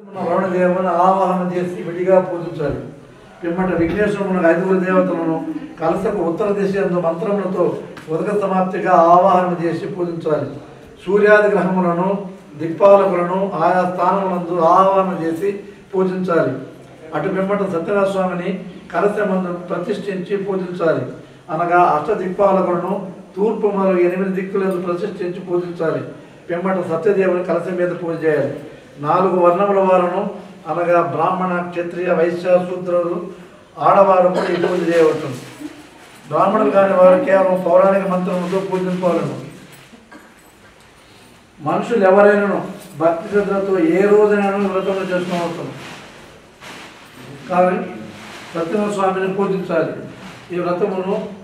వరుణదేవుని ఆవాహన చేసి విడిగా పూజించాలి పిమ్మట విఘ్నేశ్వరునికి ఐదుగురు దేవతలను కలసకు ఉత్తర దిశ యందు మంత్రములతో ఉదక సమాప్తిగా ఆవాహన చేసి పూజించాలి సూర్యాది గ్రహములను దిక్పాలకులను ఆయా స్థానములందు ఆవాహన చేసి పూజించాలి అటు పిమ్మట సత్యనారాయణ స్వామిని కలశమందు ప్రతిష్ఠించి పూజించాలి అనగా అష్ట దిక్పాలకులను తూర్పు మరియు ఎనిమిది దిక్కులను ప్రతిష్ఠించి పూజించాలి పిమ్మట సత్యదేవుని కలశం మీద పూజ చేయాలి నాలుగు వర్ణముల వారును అనగా బ్రాహ్మణ క్షత్రియ వైశ్య శూద్రులు ఆడవారు కూడా ఈ పూజ చేయవచ్చు బ్రాహ్మణులు కాని వారు కేవలం పౌరాణిక మంత్రములతో పూజించవలను మనుషులు ఎవరైనాను భక్తి శ్రద్ధలతో ఏ రోజైనా వ్రతములు చేసుకోవచ్చు కానీ సత్యనారాయణ స్వామిని పూజించాలి ఈ వ్రతమును